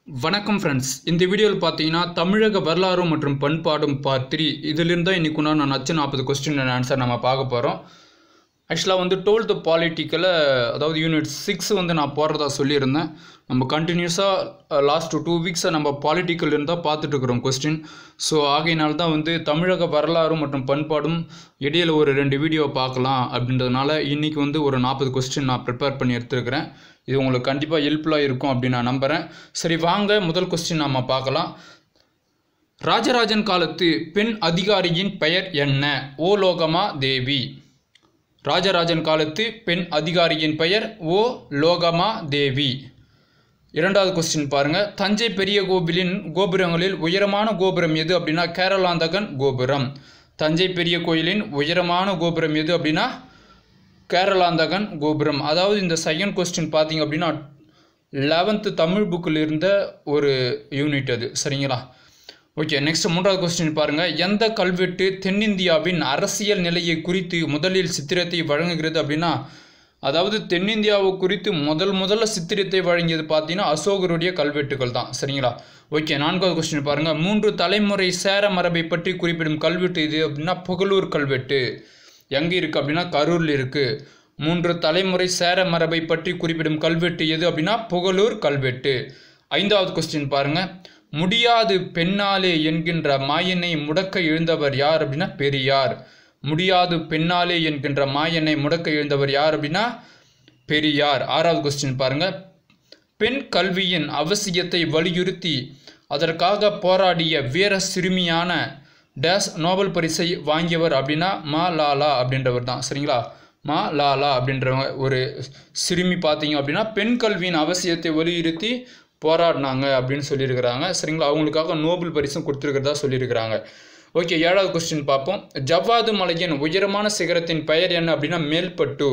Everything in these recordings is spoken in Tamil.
வணக்கம் ஃப்ரெண்ட்ஸ் இந்த வீடியோவில் பார்த்தீங்கன்னா தமிழக வரலாறு மற்றும் பண்பாடும் பார்ட் த்ரீ இதிலிருந்து தான் இன்னைக்கு நான் நச்சு நாற்பது கொஸ்டின் ஆன்சர் நம்ம பார்க்க போகிறோம் ஆக்சுவலாக வந்து டுவெல்த்து பாலிட்டிக்கில் அதாவது யூனிட் சிக்ஸ் வந்து நான் போடுறதா சொல்லியிருந்தேன் நம்ம கண்டினியூஸாக லாஸ்ட் டூ வீக்ஸை நம்ம பாலிட்டிக்கல் இருந்தால் பார்த்துட்டு இருக்கிறோம் கொஸ்டின் ஸோ ஆகையினால தான் வந்து தமிழக வரலாறு மற்றும் பண்பாடும் இடையில ஒரு ரெண்டு வீடியோ பார்க்கலாம் அப்படின்றதுனால இன்றைக்கி வந்து ஒரு நாற்பது கொஸ்டின் நான் ப்ரிப்பேர் பண்ணி எடுத்துருக்கிறேன் இது உங்களுக்கு கண்டிப்பாக ஹெல்ப்ஃபுல்லாக இருக்கும் அப்படின்னு நான் நம்புகிறேன் சரி வாங்க முதல் கொஸ்டின் நாம் பார்க்கலாம் ராஜராஜன் காலத்து பெண் அதிகாரியின் பெயர் என்ன ஓ லோகமா தேவி ராஜராஜன் காலத்து பெண் அதிகாரியின் பெயர் ஓ லோகமா தேவி இரண்டாவது கொஸ்டின் பாருங்க தஞ்சை பெரிய கோவிலின் கோபுரங்களில் உயரமான கோபுரம் எது அப்படின்னா கேரளாந்தகன் கோபுரம் தஞ்சை பெரிய கோயிலின் உயரமான கோபுரம் எது அப்படின்னா கேரளாந்தகன் கோபுரம் அதாவது இந்த செகண்ட் கொஸ்டின் பார்த்தீங்க அப்படின்னா லெவன்த்து தமிழ் புக்கில் இருந்த ஒரு யூனிட் அது சரிங்களா ஓகே நெக்ஸ்ட் மூன்றாவது கொஸ்டின் பாருங்கள் எந்த கல்வெட்டு தென்னிந்தியாவின் அரசியல் நிலையை குறித்து முதலில் சித்திரத்தை வழங்குகிறது அப்படின்னா அதாவது தென்னிந்தியாவை குறித்து முதல் முதல்ல சித்திரத்தை வழங்கியது பார்த்தீங்கன்னா அசோகருடைய கல்வெட்டுகள் தான் சரிங்களா ஓகே நான்காவது கொஸ்டின் பாருங்கள் மூன்று தலைமுறை சேர மரபை பற்றி குறிப்பிடும் கல்வெட்டு இது அப்படின்னா புகழூர் கல்வெட்டு எங்கே இருக்குது அப்படின்னா கரூரில் இருக்குது மூன்று தலைமுறை சேர மரபை பற்றி குறிப்பிடும் கல்வெட்டு எது அப்படின்னா புகழூர் கல்வெட்டு ஐந்தாவது கொஸ்டின் பாருங்கள் முடியாது பெண்ணாலே என்கின்ற மாயனை முடக்க எழுந்தவர் யார் அப்படின்னா பெரியார் முடியாது பெண்ணாலே என்கின்ற மாயனை முடக்க எழுந்தவர் யார் அப்படின்னா பெரியார் ஆறாவது கொஸ்டின் பாருங்க பெண் கல்வியின் அவசியத்தை வலியுறுத்தி அதற்காக போராடிய வீர சிறுமியான டேஸ் நோபல் பரிசை வாங்கியவர் அப்படின்னா மா லாலா அப்படின்றவர் தான் சரிங்களா மா லாலா அப்படின்றவங்க ஒரு சிறுமி பார்த்தீங்க அப்படின்னா பெண் கல்வியின் அவசியத்தை வலியுறுத்தி போராடினாங்க அப்படின்னு சொல்லியிருக்கிறாங்க சரிங்களா அவங்களுக்காக நோபல் பரிசும் கொடுத்துருக்கிறதா சொல்லியிருக்கிறாங்க ஓகே ஏழாவது கொஸ்டின் பார்ப்போம் ஜவ்வாது மலையின் உயரமான சிகரத்தின் பெயர் என்ன அப்படின்னா மேல்பட்டு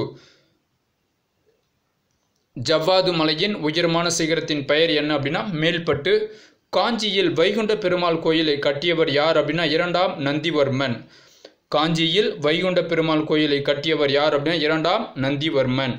ஜவ்வாது மலையின் உயரமான சிகரத்தின் பெயர் என்ன அப்படின்னா மேல்பட்டு காஞ்சியில் வைகுண்ட பெருமாள் கோயிலை கட்டியவர் யார் அப்படின்னா இரண்டாம் நந்திவர்மன் காஞ்சியில் வைகுண்ட பெருமாள் கோயிலை கட்டியவர் யார் அப்படின்னா இரண்டாம் நந்திவர்மன்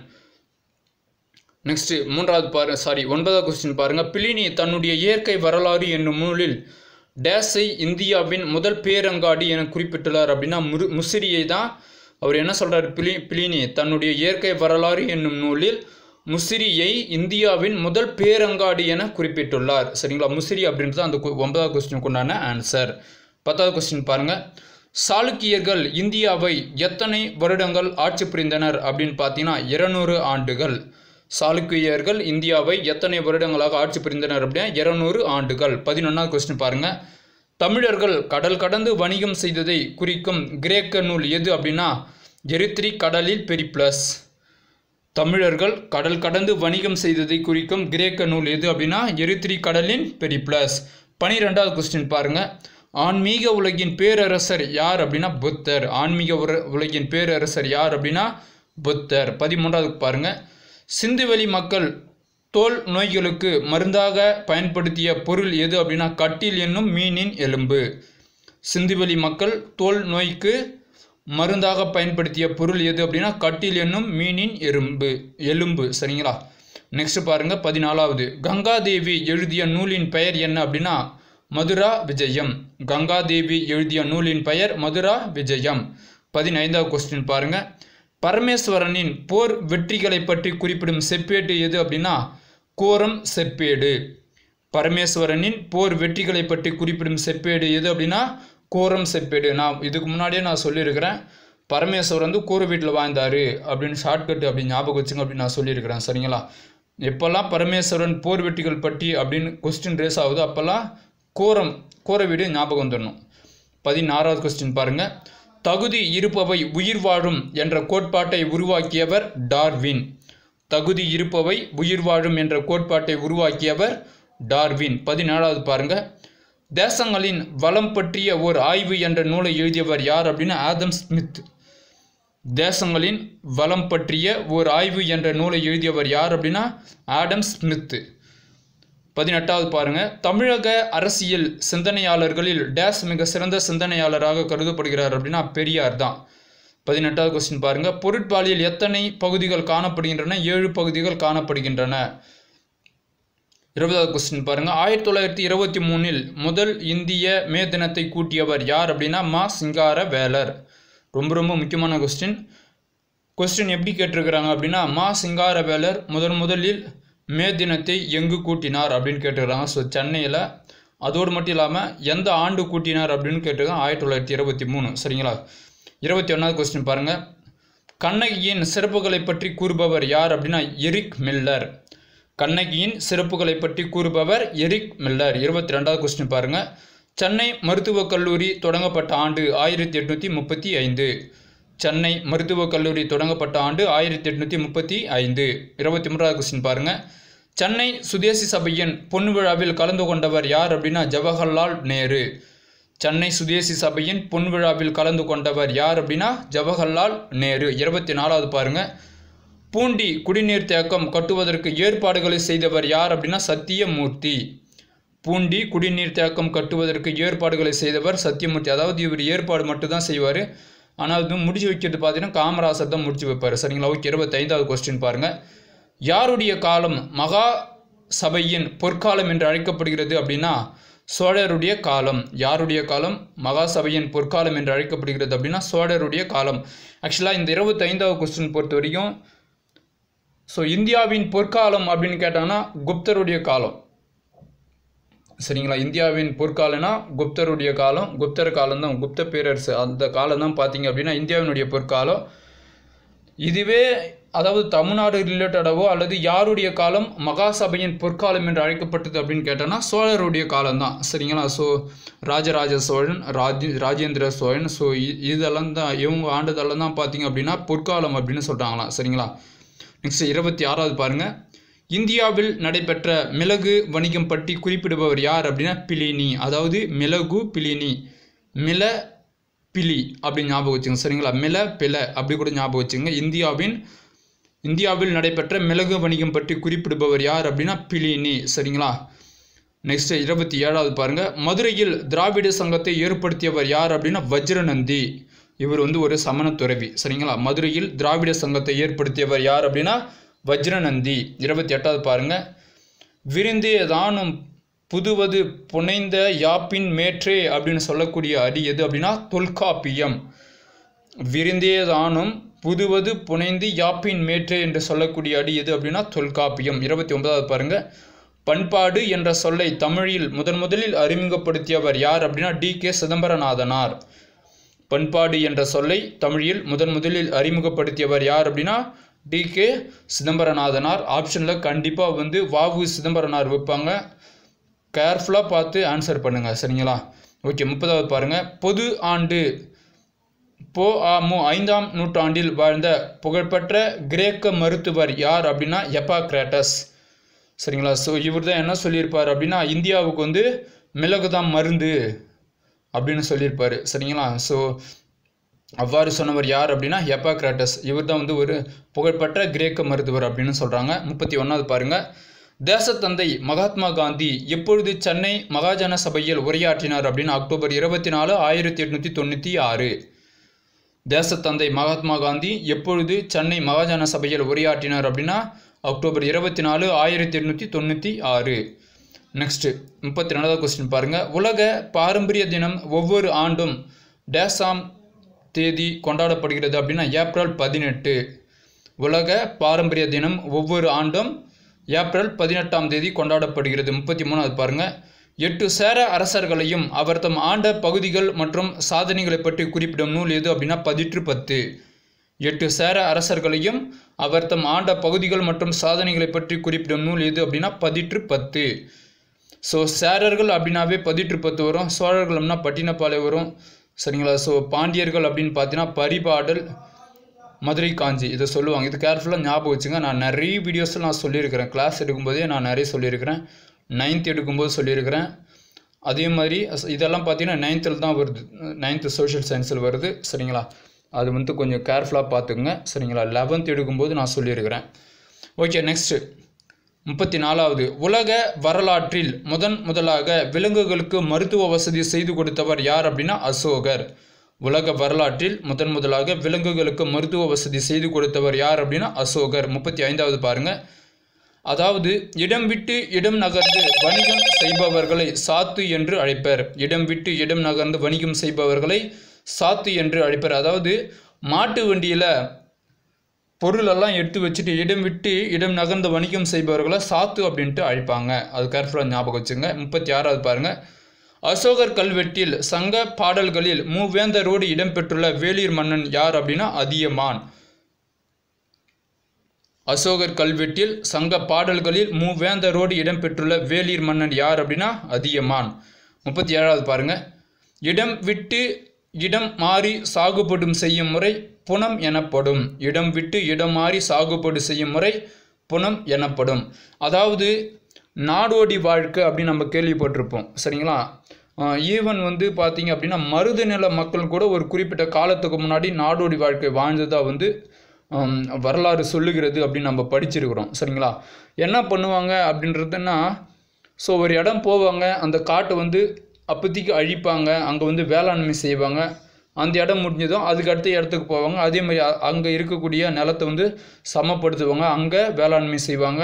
நெக்ஸ்ட் மூன்றாவது பாரு சாரி ஒன்பதாவது கொஸ்டின் பாருங்க பிளினி தன்னுடைய இயற்கை வரலாறு என்னும் நூலில் டேஸை இந்தியாவின் முதல் பேரங்காடி என குறிப்பிட்டுள்ளார் அப்படின்னா முரு முசிறியை தான் அவர் என்ன சொல்றார் பிளி பிளினி தன்னுடைய இயற்கை வரலாறு என்னும் நூலில் முசிறியை இந்தியாவின் முதல் பேரங்காடி என குறிப்பிட்டுள்ளார் சரிங்களா முசிறி அப்படின்றது அந்த ஒன்பதாவது கொஸ்டினுக்கு உண்டான ஆன்சர் பத்தாவது கொஸ்டின் பாருங்க சாளுக்கியர்கள் இந்தியாவை எத்தனை வருடங்கள் ஆட்சி புரிந்தனர் அப்படின்னு பார்த்தீங்கன்னா இருநூறு ஆண்டுகள் சாளுக்கியர்கள் இந்தியாவை எத்தனை வருடங்களாக ஆட்சி புரிந்தனர் அப்படின்னா இருநூறு ஆண்டுகள் பதினொன்றாவது கொஸ்டின் பாருங்க தமிழர்கள் கடல் கடந்து வணிகம் செய்ததை குறிக்கும் கிரேக்க நூல் எது அப்படின்னா எரித்ரி கடலில் பெரிப்ளஸ் தமிழர்கள் கடல் கடந்து வணிகம் செய்ததை குறிக்கும் கிரேக்க நூல் எது அப்படின்னா எரித்ரி கடலின் பெரிப்ளஸ் பனிரெண்டாவது கொஸ்டின் பாருங்க ஆன்மீக உலகின் பேரரசர் யார் அப்படின்னா புத்தர் ஆன்மீக உலகின் பேரரசர் யார் அப்படின்னா புத்தர் பதிமூன்றாவது பாருங்க சிந்துவெளி மக்கள் தோல் நோய்களுக்கு மருந்தாக பயன்படுத்திய பொருள் எது அப்படின்னா கட்டில் என்னும் மீனின் எலும்பு சிந்துவெளி மக்கள் தோல் நோய்க்கு மருந்தாக பயன்படுத்திய பொருள் எது அப்படின்னா கட்டில் என்னும் மீனின் எறும்பு எலும்பு சரிங்களா நெக்ஸ்ட் பாருங்க பதினாலாவது கங்காதேவி எழுதிய நூலின் பெயர் என்ன அப்படின்னா மதுரா விஜயம் கங்காதேவி எழுதிய நூலின் பெயர் மதுரா விஜயம் பதினைந்தாவது கொஸ்டின் பாருங்க பரமேஸ்வரனின் போர் வெற்றிகளை பற்றி குறிப்பிடும் செப்பேடு எது அப்படின்னா கோரம் செப்பேடு பரமேஸ்வரனின் போர் வெற்றிகளை பற்றி குறிப்பிடும் செப்பேடு எது அப்படின்னா கோரம் செப்பேடு நான் இதுக்கு முன்னாடியே நான் சொல்லியிருக்கிறேன் பரமேஸ்வரர் வந்து கூரை வீட்டில் வாழ்ந்தார் அப்படின்னு ஷார்ட்கட் அப்படி ஞாபகம் வச்சுங்க அப்படின்னு நான் சொல்லியிருக்கிறேன் சரிங்களா எப்போல்லாம் பரமேஸ்வரன் போர் வெற்றிகள் பற்றி அப்படின்னு கொஸ்டின் ரேஸ் ஆகுதோ அப்போல்லாம் கோரம் கோர வீடு ஞாபகம் வந்துடணும் பதினாறாவது கொஸ்டின் பாருங்க தகுதி இருப்பவை உயிர் வாழும் என்ற கோட்பாட்டை உருவாக்கியவர் டார்வின் தகுதி இருப்பவை உயிர் வாழும் என்ற கோட்பாட்டை உருவாக்கியவர் டார்வின் பதினேழாவது பாருங்க தேசங்களின் வளம் பற்றிய ஒரு ஆய்வு என்ற நூலை எழுதியவர் யார் அப்படின்னா ஆதம் ஸ்மித் தேசங்களின் வளம் பற்றிய ஒரு ஆய்வு என்ற நூலை எழுதியவர் யார் அப்படின்னா ஆடம் ஸ்மித் பதினெட்டாவது பாருங்க தமிழக அரசியல் சிந்தனையாளர்களில் டேஸ் மிக சிறந்த சிந்தனையாளராக கருதப்படுகிறார் அப்படின்னா பெரியார் தான் பதினெட்டாவது கொஸ்டின் பாருங்க பொருட்பாலியல் எத்தனை பகுதிகள் காணப்படுகின்றன ஏழு பகுதிகள் காணப்படுகின்றன இருபதாவது கொஸ்டின் பாருங்கள் ஆயிரத்தி தொள்ளாயிரத்தி இருபத்தி மூணில் முதல் இந்திய மே தினத்தை கூட்டியவர் யார் அப்படின்னா மா சிங்கார வேலர் ரொம்ப ரொம்ப முக்கியமான கொஸ்டின் கொஸ்டின் எப்படி கேட்டிருக்கிறாங்க அப்படின்னா மா சிங்காரவேலர் முதன் முதலில் மே தினத்தை எங்கு கூட்டினார் அப்படின்னு கேட்டிருக்கிறாங்க ஸோ சென்னையில் அதோடு மட்டும் இல்லாமல் எந்த ஆண்டு கூட்டினார் அப்படின்னு கேட்டிருக்காங்க ஆயிரத்தி தொள்ளாயிரத்தி இருபத்தி மூணு சரிங்களா இருபத்தி ஒன்றாவது கொஸ்டின் பாருங்கள் கண்ணகியின் சிறப்புகளை பற்றி கூறுபவர் யார் அப்படின்னா எரிக் மில்லர் கண்ணகியின் சிறப்புகளை பற்றி கூறுபவர் எரிக் மில்லர் இருபத்தி ரெண்டாவது கொஸ்டின் பாருங்கள் சென்னை மருத்துவக் கல்லூரி தொடங்கப்பட்ட ஆண்டு ஆயிரத்தி எட்நூற்றி முப்பத்தி ஐந்து சென்னை மருத்துவக் கல்லூரி தொடங்கப்பட்ட ஆண்டு ஆயிரத்தி எட்நூற்றி முப்பத்தி ஐந்து இருபத்தி மூன்றாவது கொஸ்டின் பாருங்கள் சென்னை சுதேசி சபையின் பொன் விழாவில் கலந்து கொண்டவர் யார் அப்படின்னா ஜவஹர்லால் நேரு சென்னை சுதேசி சபையின் பொன் விழாவில் கலந்து கொண்டவர் யார் அப்படின்னா ஜவஹர்லால் நேரு இருபத்தி நாலாவது பாருங்க பூண்டி குடிநீர் தேக்கம் கட்டுவதற்கு ஏற்பாடுகளை செய்தவர் யார் அப்படின்னா சத்தியமூர்த்தி பூண்டி குடிநீர் தேக்கம் கட்டுவதற்கு ஏற்பாடுகளை செய்தவர் சத்தியமூர்த்தி அதாவது இவர் ஏற்பாடு மட்டும்தான் செய்வார் ஆனால் அது முடிச்சு வைக்கிறது பார்த்தீங்கன்னா காமராசர் தான் முடிச்சு வைப்பார் சரிங்களா ஓகே இருபத்தைந்தாவது கொஸ்டின் பாருங்கள் யாருடைய காலம் மகா சபையின் பொற்காலம் என்று அழைக்கப்படுகிறது அப்படின்னா சோழருடைய காலம் யாருடைய காலம் மகா சபையின் பொற்காலம் என்று அழைக்கப்படுகிறது அப்படின்னா சோழருடைய காலம் ஆக்சுவலாக இந்த இருபத்தைந்தாவது கொஸ்டின் பொறுத்த வரைக்கும் ஸோ இந்தியாவின் பொற்காலம் அப்படின்னு கேட்டாங்கன்னா குப்தருடைய காலம் சரிங்களா இந்தியாவின் பொற்காலம்னா குப்தருடைய காலம் குப்தர் காலம் தான் குப்த பேரரசு அந்த காலம் தான் பார்த்தீங்க அப்படின்னா இந்தியாவினுடைய பொற்காலம் இதுவே அதாவது தமிழ்நாடு ரிலேட்டடாவோ அல்லது யாருடைய காலம் மகாசபையின் பொற்காலம் என்று அழைக்கப்பட்டது அப்படின்னு கேட்டோன்னா சோழருடைய காலம் தான் சரிங்களா ஸோ ராஜராஜ சோழன் ராஜ ராஜேந்திர சோழன் ஸோ இதெல்லாம் தான் இவங்க ஆண்டதெல்லாம் தான் பார்த்தீங்க அப்படின்னா பொற்காலம் அப்படின்னு சொல்கிறாங்களாம் சரிங்களா நெக்ஸ்ட் இருபத்தி ஆறாவது பாருங்கள் இந்தியாவில் நடைபெற்ற மிளகு வணிகம் பற்றி குறிப்பிடுபவர் யார் அப்படின்னா பிலினி அதாவது மிளகு பிலினி மில பிலி அப்படி ஞாபகம் வச்சுங்க சரிங்களா மில பில அப்படி கூட ஞாபகம் வச்சுங்க இந்தியாவின் இந்தியாவில் நடைபெற்ற மிளகு வணிகம் பற்றி குறிப்பிடுபவர் யார் அப்படின்னா பிலினி சரிங்களா நெக்ஸ்ட் இருபத்தி ஏழாவது பாருங்க மதுரையில் திராவிட சங்கத்தை ஏற்படுத்தியவர் யார் அப்படின்னா வஜ்ரநந்தி இவர் வந்து ஒரு சமண துறவி சரிங்களா மதுரையில் திராவிட சங்கத்தை ஏற்படுத்தியவர் யார் அப்படின்னா வஜ்ரநந்தி இருபத்தி எட்டாவது பாருங்க விருந்தே தானும் புதுவது புனைந்த யாப்பின் மேற்றே அப்படின்னு சொல்லக்கூடிய அடி எது அப்படின்னா தொல்காப்பியம் விருந்தே தானும் புதுவது புனைந்து யாப்பின் மேற்றே என்று சொல்லக்கூடிய அடி எது அப்படின்னா தொல்காப்பியம் இருபத்தி ஒன்பதாவது பாருங்க பண்பாடு என்ற சொல்லை தமிழில் முதன் முதலில் அறிமுகப்படுத்தியவர் யார் அப்படின்னா டி கே சிதம்பரநாதனார் பண்பாடு என்ற சொல்லை தமிழில் முதன் முதலில் அறிமுகப்படுத்தியவர் யார் அப்படின்னா டி கே சிதம்பரநாதனார் ஆப்ஷனில் கண்டிப்பாக வந்து வாவு சிதம்பரனார் வைப்பாங்க கேர்ஃபுல்லாக பார்த்து ஆன்சர் பண்ணுங்கள் சரிங்களா ஓகே முப்பதாவது பாருங்கள் பொது ஆண்டு போ ஆ மு ஐந்தாம் நூற்றாண்டில் வாழ்ந்த புகழ்பெற்ற கிரேக்க மருத்துவர் யார் அப்படின்னா எப்பாக்ராட்டஸ் சரிங்களா ஸோ இவர் தான் என்ன சொல்லியிருப்பார் அப்படின்னா இந்தியாவுக்கு வந்து மிளகு தான் மருந்து அப்படின்னு சொல்லியிருப்பார் சரிங்களா ஸோ அவ்வாறு சொன்னவர் யார் அப்படின்னா எப்பாக்ராட்டஸ் இவர் தான் வந்து ஒரு புகழ்பெற்ற கிரேக்க மருத்துவர் அப்படின்னு சொல்கிறாங்க முப்பத்தி ஒன்றாவது பாருங்கள் தேசத்தந்தை மகாத்மா காந்தி எப்பொழுது சென்னை மகாஜன சபையில் உரையாற்றினார் அப்படின்னு அக்டோபர் இருபத்தி நாலு ஆயிரத்தி எட்நூற்றி தொண்ணூற்றி ஆறு தேசத்தந்தை மகாத்மா காந்தி எப்பொழுது சென்னை மகாஜன சபையில் உரையாற்றினார் அப்படின்னா அக்டோபர் இருபத்தி நாலு ஆயிரத்தி எட்நூற்றி தொண்ணூற்றி ஆறு நெக்ஸ்ட்டு முப்பத்தி ரெண்டாவது கொஸ்டின் பாருங்கள் உலக பாரம்பரிய தினம் ஒவ்வொரு ஆண்டும் டேசாம் தேதி கொண்டாடப்படுகிறது அப்படின்னா ஏப்ரல் பதினெட்டு உலக பாரம்பரிய தினம் ஒவ்வொரு ஆண்டும் ஏப்ரல் பதினெட்டாம் தேதி கொண்டாடப்படுகிறது முப்பத்தி மூணாவது பாருங்கள் எட்டு சேர அரசர்களையும் அவர் தம் ஆண்ட பகுதிகள் மற்றும் சாதனைகளை பற்றி குறிப்பிடும் நூல் எது அப்படின்னா பதிற்று பத்து எட்டு சேர அரசர்களையும் அவர் தம் ஆண்ட பகுதிகள் மற்றும் சாதனைகளை பற்றி குறிப்பிடும் நூல் எது அப்படின்னா பதிற்று பத்து ஸோ சேரர்கள் அப்படின்னாவே பதிற்று பத்து வரும் சோழர்கள்னா பட்டினப்பாலை வரும் சரிங்களா ஸோ பாண்டியர்கள் அப்படின்னு பார்த்தீங்கன்னா பரிபாடல் மதுரை காஞ்சி இதை சொல்லுவாங்க இது கேர்ஃபுல்லாக ஞாபகம் வச்சுங்க நான் நிறைய வீடியோஸில் நான் சொல்லியிருக்கிறேன் கிளாஸ் எடுக்கும்போதே நான் நிறைய சொல்லியிருக்கிறேன் நைன்த் எடுக்கும்போது சொல்லியிருக்கிறேன் அதே மாதிரி அஸ்- இதெல்லாம் பார்த்தீங்கன்னா நைன்த்தில் தான் வருது நைன்த்து சோஷியல் சயின்ஸில் வருது சரிங்களா அது வந்து கொஞ்சம் கேர்ஃபுல்லாக பார்த்துக்குங்க சரிங்களா லெவன்த் எடுக்கும்போது நான் சொல்லியிருக்கிறேன் ஓகே நெக்ஸ்ட்டு முப்பத்தி நாலாவது உலக வரலாற்றில் முதன் முதலாக விலங்குகளுக்கு மருத்துவ வசதி செய்து கொடுத்தவர் யார் அப்படின்னா அசோகர் உலக வரலாற்றில் முதன் முதலாக விலங்குகளுக்கு மருத்துவ வசதி செய்து கொடுத்தவர் யார் அப்படின்னா அசோகர் முப்பத்தி ஐந்தாவது பாருங்க அதாவது இடம் விட்டு இடம் நகர்ந்து வணிகம் செய்பவர்களை சாத்து என்று அழைப்பர் இடம் விட்டு இடம் நகர்ந்து வணிகம் செய்பவர்களை சாத்து என்று அழைப்பர் அதாவது மாட்டு வண்டியில் பொருளெல்லாம் எடுத்து வச்சுட்டு இடம் விட்டு இடம் நகர்ந்து வணிகம் செய்பவர்களை சாத்து அப்படின்ட்டு அழைப்பாங்க அது கேர்ஃபுல்லாக ஞாபகம் வச்சுங்க முப்பத்தி ஆறாவது பாருங்கள் அசோகர் கல்வெட்டில் சங்க பாடல்களில் மூவேந்தரோடு இடம்பெற்றுள்ள வேளிர் மன்னன் யார் அப்படின்னா அதியமான் அசோகர் கல்வெட்டில் சங்க பாடல்களில் மூவேந்தரோடு இடம்பெற்றுள்ள வேளிர் மன்னன் யார் அப்படின்னா அதியமான் முப்பத்தி ஏழாவது பாருங்க இடம் விட்டு இடம் மாறி சாகுபடும் செய்யும் முறை புனம் எனப்படும் இடம் விட்டு இடம் மாறி சாகுபடு செய்யும் முறை புனம் எனப்படும் அதாவது நாடோடி வாழ்க்கை அப்படின்னு நம்ம கேள்விப்பட்டிருப்போம் சரிங்களா ஈவன் வந்து பார்த்தீங்க அப்படின்னா மருத நில மக்கள் கூட ஒரு குறிப்பிட்ட காலத்துக்கு முன்னாடி நாடோடி வாழ்க்கை வாழ்ந்ததாக வந்து ஹம், வரலாறு சொல்லுகிறது அப்படின்னு நம்ம படிச்சிருக்கிறோம் சரிங்களா என்ன பண்ணுவாங்க அப்படின்றதுன்னா ஸோ ஒரு இடம் போவாங்க அந்த காட்டை வந்து அப்போதைக்கு அழிப்பாங்க அங்கே வந்து வேளாண்மை செய்வாங்க அந்த இடம் முடிஞ்சதும் அதுக்கு அடுத்த இடத்துக்கு போவாங்க அதே மாதிரி அங்கே இருக்கக்கூடிய நிலத்தை வந்து சமப்படுத்துவாங்க அங்கே வேளாண்மை செய்வாங்க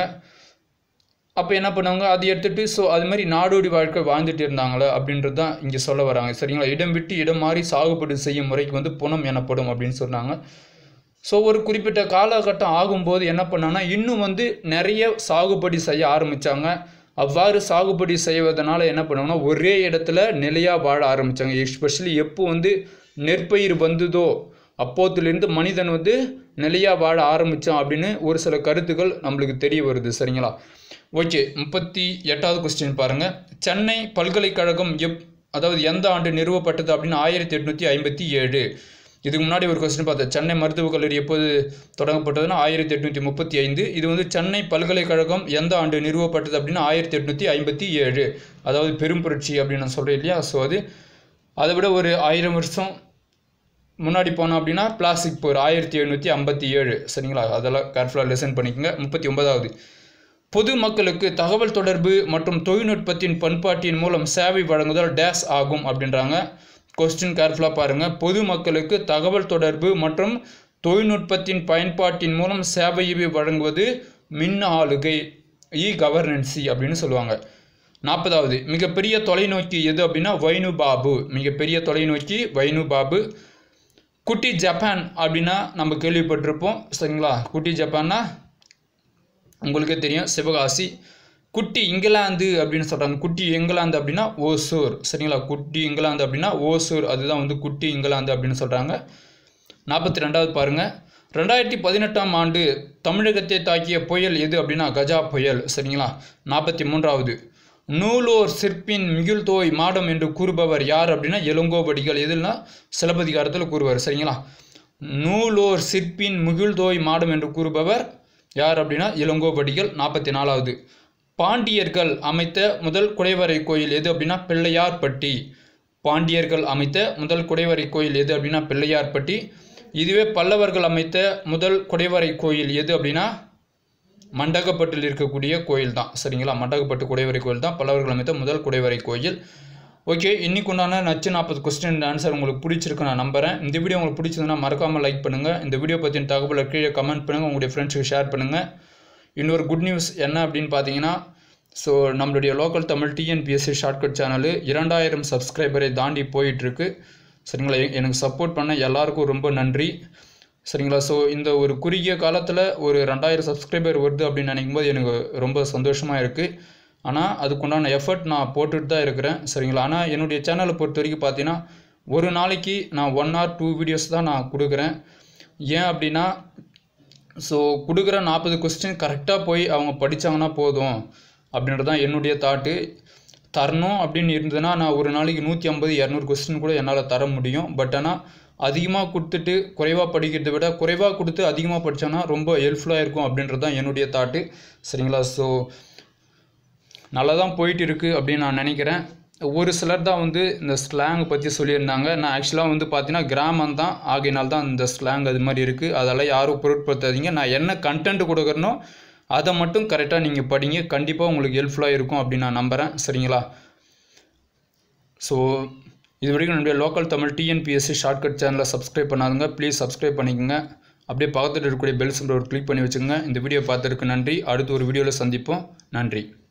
அப்போ என்ன பண்ணுவாங்க அது எடுத்துகிட்டு ஸோ அது மாதிரி நாடோடி வாழ்க்கை வாழ்ந்துட்டு இருந்தாங்களே அப்படின்றது தான் இங்கே சொல்ல வராங்க சரிங்களா இடம் விட்டு இடம் மாறி சாகுபடி செய்யும் முறைக்கு வந்து புனம் எனப்படும் அப்படின்னு சொன்னாங்க ஸோ ஒரு குறிப்பிட்ட காலகட்டம் ஆகும்போது என்ன பண்ணாங்கன்னா இன்னும் வந்து நிறைய சாகுபடி செய்ய ஆரம்பித்தாங்க அவ்வாறு சாகுபடி செய்வதனால என்ன பண்ணுவாங்கன்னா ஒரே இடத்துல நிலையாக வாழ ஆரம்பித்தாங்க எஸ்பெஷலி எப்போ வந்து நெற்பயிர் வந்ததோ அப்போத்துலேருந்து மனிதன் வந்து நிலையாக வாழ ஆரம்பித்தான் அப்படின்னு ஒரு சில கருத்துக்கள் நம்மளுக்கு தெரிய வருது சரிங்களா ஓகே முப்பத்தி எட்டாவது கொஸ்டின் பாருங்கள் சென்னை பல்கலைக்கழகம் எப் அதாவது எந்த ஆண்டு நிறுவப்பட்டது அப்படின்னு ஆயிரத்தி எட்நூற்றி ஐம்பத்தி ஏழு இதுக்கு முன்னாடி ஒரு கொஸ்டின் பார்த்தேன் சென்னை மருத்துவக் கல்லூரி எப்போது தொடங்கப்பட்டதுன்னா ஆயிரத்தி எட்நூற்றி முப்பத்தி ஐந்து இது வந்து சென்னை பல்கலைக்கழகம் எந்த ஆண்டு நிறுவப்பட்டது அப்படின்னா ஆயிரத்தி எட்நூற்றி ஐம்பத்தி ஏழு அதாவது பெரும் புரட்சி அப்படின்னு நான் சொல்கிறேன் இல்லையா ஸோ அது அதை விட ஒரு ஆயிரம் வருஷம் முன்னாடி போனோம் அப்படின்னா பிளாஸ்டிக் போர் ஆயிரத்தி எழுநூற்றி ஐம்பத்தி ஏழு சரிங்களா அதெல்லாம் கேர்ஃபுல்லாக லெசன் பண்ணிக்கோங்க முப்பத்தி ஒன்பதாவது பொது மக்களுக்கு தகவல் தொடர்பு மற்றும் தொழில்நுட்பத்தின் பண்பாட்டின் மூலம் சேவை வழங்குதல் டேஸ் ஆகும் அப்படின்றாங்க கொஸ்டின் கேர்ஃபுல்லாக பாருங்கள் பொது மக்களுக்கு தகவல் தொடர்பு மற்றும் தொழில்நுட்பத்தின் பயன்பாட்டின் மூலம் சேவையை வழங்குவது மின் ஆளுகை இ கவர்னன்சி அப்படின்னு சொல்லுவாங்க நாற்பதாவது மிகப்பெரிய தொலைநோக்கி எது அப்படின்னா வைனு பாபு மிகப்பெரிய தொலைநோக்கி வைனு பாபு குட்டி ஜப்பான் அப்படின்னா நம்ம கேள்விப்பட்டிருப்போம் சரிங்களா குட்டி ஜப்பான்னா உங்களுக்கே தெரியும் சிவகாசி குட்டி இங்கிலாந்து அப்படின்னு சொல்கிறாங்க குட்டி இங்கிலாந்து அப்படின்னா ஓசூர் சரிங்களா குட்டி இங்கிலாந்து அப்படின்னா ஓசூர் அதுதான் வந்து குட்டி இங்கிலாந்து அப்படின்னு சொல்கிறாங்க நாற்பத்தி ரெண்டாவது பாருங்கள் ரெண்டாயிரத்தி பதினெட்டாம் ஆண்டு தமிழகத்தை தாக்கிய புயல் எது அப்படின்னா கஜா புயல் சரிங்களா நாற்பத்தி மூன்றாவது நூலோர் சிற்பின் மிகுழ்தோய் மாடம் என்று கூறுபவர் யார் அப்படின்னா இளங்கோவடிகள் எதுனா சிலப்பதிகாரத்தில் கூறுவார் சரிங்களா நூலோர் சிற்பின் முகிழ்தோய் மாடம் என்று கூறுபவர் யார் அப்படின்னா இளங்கோவடிகள் நாற்பத்தி நாலாவது பாண்டியர்கள் அமைத்த முதல் குடைவரை கோயில் எது அப்படின்னா பிள்ளையார்பட்டி பாண்டியர்கள் அமைத்த முதல் குடைவரை கோயில் எது அப்படின்னா பிள்ளையார்பட்டி இதுவே பல்லவர்கள் அமைத்த முதல் குடைவரை கோயில் எது அப்படின்னா மண்டகப்பட்டில் இருக்கக்கூடிய கோயில் தான் சரிங்களா மண்டகப்பட்டு குடைவரை கோயில் தான் பல்லவர்கள் அமைத்த முதல் குடைவரை கோயில் ஓகே இன்னைக்கு உண்டான நச்சு நாற்பது கொஸ்டின் ஆன்சர் உங்களுக்கு பிடிச்சிருக்கு நான் நம்புறேன் இந்த வீடியோ உங்களுக்கு பிடிச்சதுன்னா மறக்காமல் லைக் பண்ணுங்கள் இந்த வீடியோ பற்றின தகவலை கீழே கமெண்ட் பண்ணுங்கள் உங்களுடைய ஃப்ரெண்ட்ஸுக்கு ஷேர் பண்ணுங்கள் இன்னொரு குட் நியூஸ் என்ன அப்படின்னு பார்த்தீங்கன்னா ஸோ நம்மளுடைய local Tamil TNPSC shortcut channel இரண்டாயிரம் சப்ஸ்கிரைபரை தாண்டி போயிட்டுருக்கு சரிங்களா எ- எனக்கு சப்போர்ட் பண்ண எல்லாருக்கும் ரொம்ப நன்றி சரிங்களா ஸோ இந்த ஒரு குறுகிய காலத்தில் ஒரு ரெண்டாயிரம் சப்ஸ்கிரைபர் வருது அப்படின்னு நினைக்கும் போது எனக்கு ரொம்ப சந்தோஷமாக இருக்குது ஆனால் அதுக்குண்டான எஃபர்ட் நான் போட்டுட்டு தான் இருக்கிறேன் சரிங்களா ஆனால் என்னுடைய சேனலை பொறுத்த வரைக்கும் பார்த்தீங்கன்னா ஒரு நாளைக்கு நான் ஒன் ஆர் டூ வீடியோஸ் தான் நான் கொடுக்குறேன் ஏன் அப்படின்னா ஸோ கொடுக்குற நாற்பது கொஸ்டின் கரெக்டாக போய் அவங்க படித்தாங்கன்னா போதும் அப்படின்றது தான் என்னுடைய தாட்டு தரணும் அப்படின்னு இருந்ததுன்னா நான் ஒரு நாளைக்கு நூற்றி ஐம்பது இரநூறு கொஸ்டின் கூட என்னால் தர முடியும் பட் ஆனால் அதிகமாக கொடுத்துட்டு குறைவாக படிக்கிறதை விட குறைவாக கொடுத்து அதிகமாக படித்தோன்னா ரொம்ப ஹெல்ப்ஃபுல்லாக இருக்கும் அப்படின்றது தான் என்னுடைய தாட்டு சரிங்களா ஸோ நல்லா தான் போயிட்டு இருக்குது அப்படின்னு நான் நினைக்கிறேன் ஒரு சிலர் தான் வந்து இந்த ஸ்லாங் பற்றி சொல்லியிருந்தாங்க நான் ஆக்சுவலாக வந்து பார்த்தீங்கன்னா கிராமம் தான் ஆகையினால தான் இந்த ஸ்லாங் அது மாதிரி இருக்குது அதெல்லாம் யாரும் பொருட்படுத்தாதீங்க நான் என்ன கண்டென்ட் கொடுக்குறனோ அதை மட்டும் கரெக்டாக நீங்கள் படிங்க கண்டிப்பாக உங்களுக்கு ஹெல்ப்ஃபுல்லாக இருக்கும் அப்படின்னு நான் நம்புகிறேன் சரிங்களா ஸோ இது வரைக்கும் நம்முடைய லோக்கல் தமிழ் டிஎன்பிஎஸ்சி ஷார்ட்கட் சேனலை சப்ஸ்கிரைப் பண்ணாதுங்க ப்ளீஸ் சப்ஸ்கிரைப் பண்ணிக்கோங்க அப்படியே பக்கத்தில் இருக்கக்கூடிய பெல் சிம்பிள் ஒரு கிளிக் பண்ணி வச்சுக்கோங்க இந்த வீடியோ பார்த்ததுக்கு நன்றி அடுத்து ஒரு வீடியோவில் சந்திப்போம் நன்றி